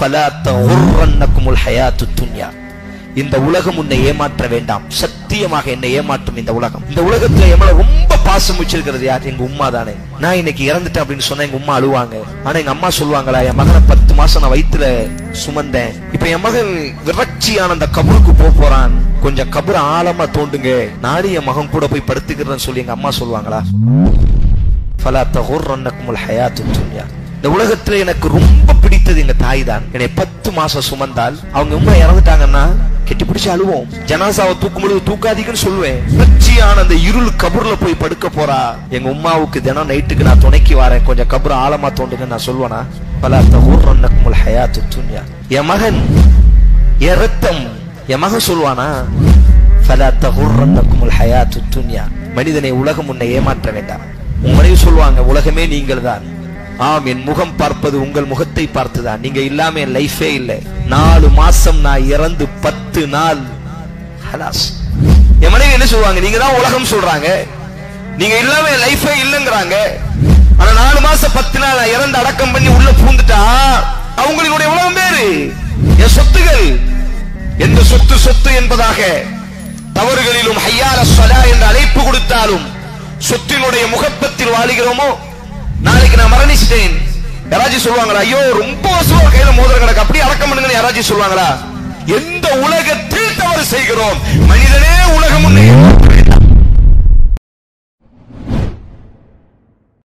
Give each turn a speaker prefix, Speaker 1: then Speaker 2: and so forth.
Speaker 1: ஃபலா தகுர்ரன்னக்குமுல் ஹயாத்துத் துன்யா இந்த உலகம் உன்னை ஏமாற்ற வேண்டாம் சத்தியமாக என்னை ஏமாற்றும் இந்த உலகம் இந்த உலகத்துல எம்மள ரொம்ப பாசம் வச்சிருக்கிறது யார் எங்க உம்மா தானே நான் இன்னைக்கு இறந்துட்டேன் அப்படின்னு சொன்னா எங்க உம்மா அழுவாங்க ஆனா எங்க அம்மா சொல்லுவாங்களா என் மகனை பத்து மாசம் நான் வயித்துல சுமந்தேன் இப்ப என் மகன் விரக்தியான அந்த கபருக்கு போக போறான் கொஞ்சம் கபர் ஆழமா தோண்டுங்க நானும் என் மகன் கூட போய் படுத்துக்கிறேன்னு சொல்லி எங்க அம்மா சொல்லுவாங்களா ஃபலா தகுர்ரன்னக்குமுல் ஹயாத்துத் துன்யா இந்த உலகத்துல எனக்கு ரொம்ப பிடித்தது எங்க தாய் தான் என்னை பத்து மாசம் சுமந்தால் அவங்க உண்மை இறந்துட்டாங்கன்னா கெட்டி பிடிச்சு அழுவோம் ஜனாசாவை தூக்கும் பொழுது தூக்காதீங்கன்னு சொல்லுவேன் புரட்சியான அந்த இருள் கபூர்ல போய் படுக்க போறா எங்க உமாவுக்கு தினம் நைட்டுக்கு நான் துணைக்கு வரேன் கொஞ்சம் கபூர் ஆழமா தோண்டுங்கன்னு நான் சொல்லுவேனா பல தகுர்ரன்னக்குமுல் ஹயாத்துத் துன்யா என் மகன் என் ரத்தம் என் மகன் சொல்லுவானா ஃபலா தகுர்ரன்னக்குமுல் ஹயாத்துத் துன்யா மனிதனை உலகம் உன்னை ஏமாற்ற வேண்டாம் உன் மனைவி சொல்லுவாங்க உலகமே நீங்கள் தான் ஆம் என் முகம் பார்ப்பது உங்கள் முகத்தை பார்த்துதான் நீங்க இல்லாம என் லைஃபே இல்லை நாலு மாசம் நான் இறந்து பத்து நாள் ஹலாஸ் என் மனைவி என்ன சொல்லுவாங்க நீங்க தான் உலகம் சொல்றாங்க நீங்க இல்லாம என் லைஃபே இல்லைங்கிறாங்க ஆனா நாலு மாசம் பத்து நாள் நான் இறந்து அடக்கம் பண்ணி உள்ள பூந்துட்டா அவங்களுடைய உலகம் வேறு என் சொத்துகள் எந்த சொத்து சொத்து என்பதாக தவறுகளிலும் ஹையால சலா என்ற அழைப்பு கொடுத்தாலும் சொத்தினுடைய முகப்பத்தில் வாழுகிறோமோ நாளைக்கு நான் மரணிச்சிட்டேன் யாராச்சும் சொல்லுவாங்களா ஐயோ ரொம்ப வருஷமா கையில மோதிரம் கிடக்கு அப்படியே அடக்கம் பண்ணுங்கன்னு யாராச்சும் சொல்லுவாங்களா எந்த உலகத்தில் தவறு செய்கிறோம் மனிதனே உலகம் உன்னை